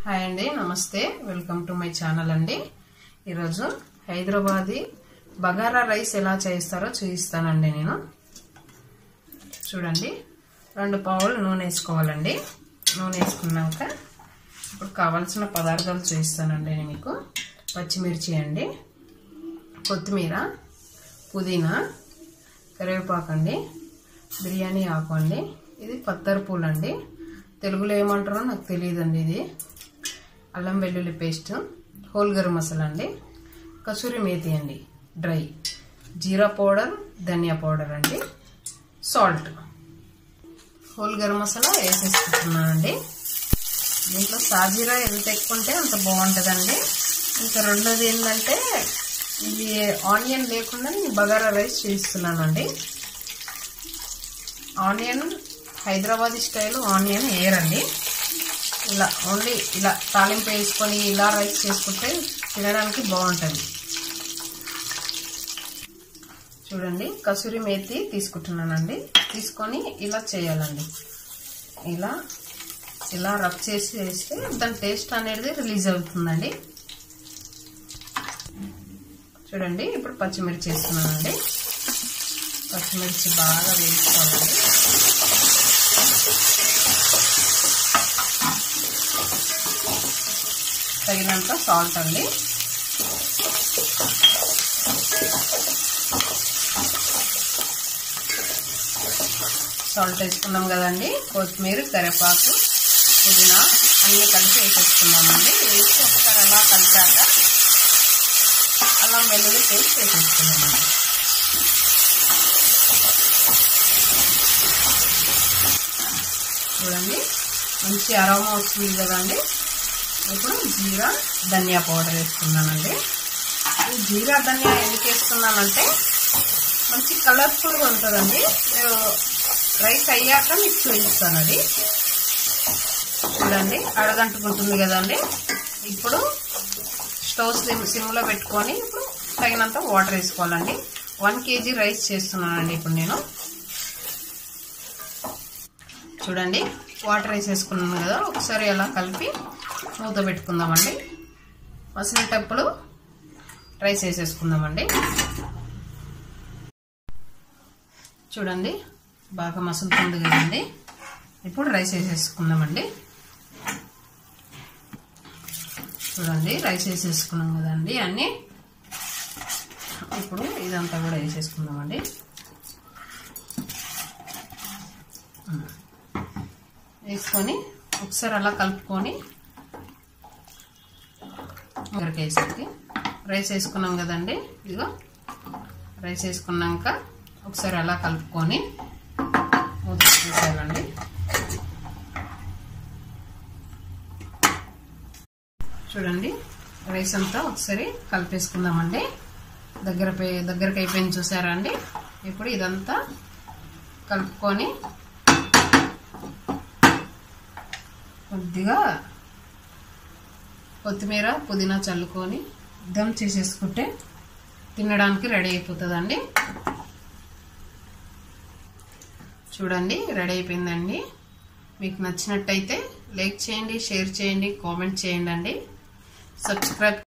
hi అండి నమస్తే welcome to my channel అండి ఈరోజు హైదరాబాదీ బగారా రైస్ ఎలా చేస్తారో చూపిస్తానండి నేను చూడండి రెండు పావులు నూనె వేసుకోవాలండి నూనె వేసుకున్నాక ఇప్పుడు కావాల్సిన పదార్థాలు చూపిస్తానండి నేను మీకు పచ్చిమిర్చి అండి కొత్తిమీర పుదీనా కరివేపాకు అండి బిర్యానీ ఆకు అండి ఇది పత్తర పూలు అండి తెలుగులో ఏమంటారో నాకు తెలియదండి ఇది అల్లం వెల్లుల్లి పేస్ట్ హోల్ గరం మసాలా అండి కసూరి మేతి అండి dry jeera powder dhania powder అండి సాల్ట్ హోల్ గరం మసాలా వేసేసుకుంటున్నానండి దీంట్లో సాజీరా ఎంత ఎక్కువ ఉంటే అంత బాగుంటుందండి ఇంకా రెండోది ఏంటంటే ఇది ఆనియన్ లేకుండా నేను బగారా రైస్ చేస్తున్నానండి ఆనియన్ హైదరాబాదీ స్టైల్ ఆనియన్ వేయరండి ఇలా ఓన్లీ ఇలా తాలింపు వేసుకొని ఇలా రైస్ చేసుకుంటే తినడానికి బాగుంటుంది చూడండి కసూరి మేతి తీసుకుంటున్నానండి తీసుకొని ఇలా చేయాలండి ఇలా ఇలా రబ్ చేసి వేస్తే దాని టేస్ట్ అనేది రిలీజ్ అవుతుందండి చూడండి ఇప్పుడు పచ్చిమిర్చి వేస్తున్నానండి పచ్చిమిర్చి బాగా వేసుకోవాలండి తగినంత సాల్ట్ అండి సాల్ట్ వేసుకున్నాం కదండి కొత్తిమీర కరివేపాకు పుదీనా అన్నీ కలిపి వేసేసుకున్నామండి వేసి ఒకసారి అలా కలిపాక అల్లం వెల్లుల్లి పేస్ట్ వేసేసుకున్నామండి చూడండి మంచి అరోమా వస్తుంది కదండి ఇప్పుడు జీరా ధనియా పౌడర్ వేసుకున్నానండి ఈ జీరా ధనియా ఎందుకు వేసుకున్నానంటే మంచి కలర్ఫుల్గా ఉంటుందండి మీరు రైస్ అయ్యాక మీకు చూపిస్తాను అది చూడండి అడగంటుకుంటుంది కదండి ఇప్పుడు స్టవ్ సిమ్ సిమ్లో పెట్టుకొని ఇప్పుడు తగినంత వాటర్ వేసుకోవాలండి వన్ కేజీ రైస్ చేస్తున్నానండి ఇప్పుడు నేను చూడండి వాటర్ వేసేసుకున్నాను కదా ఒకసారి అలా కలిపి మూత పెట్టుకుందామండి మసిలేటప్పుడు రైస్ వేసేసుకుందామండి చూడండి బాగా మసులుతుంది కదండి ఇప్పుడు రైస్ వేసేసుకుందామండి చూడండి రైస్ వేసేసుకున్నాం కదండి అన్నీ ఇప్పుడు ఇదంతా కూడా వేసేసుకుందామండి వేసుకొని ఒకసారి అలా కలుపుకొని ఒకరికి వేసేది రైస్ వేసుకున్నాం కదండి ఇదిగో రైస్ వేసుకున్నాక ఒకసారి అలా కలుపుకొని మూత తీసేయాలండి చూడండి రైస్ అంతా ఒకసారి కలిపేసుకుందామండి దగ్గర దగ్గరకు అయిపోయింది చూసారా అండి ఇప్పుడు ఇదంతా కలుపుకొని కొద్దిగా కొత్తిమీర పుదీనా చల్లుకొని దమ్ చేసేసుకుంటే తినడానికి రెడీ అయిపోతుందండి చూడండి రెడీ అయిపోయిందండి మీకు నచ్చినట్టయితే లైక్ చేయండి షేర్ చేయండి కామెంట్ చేయండి అండి సబ్స్క్రైబ్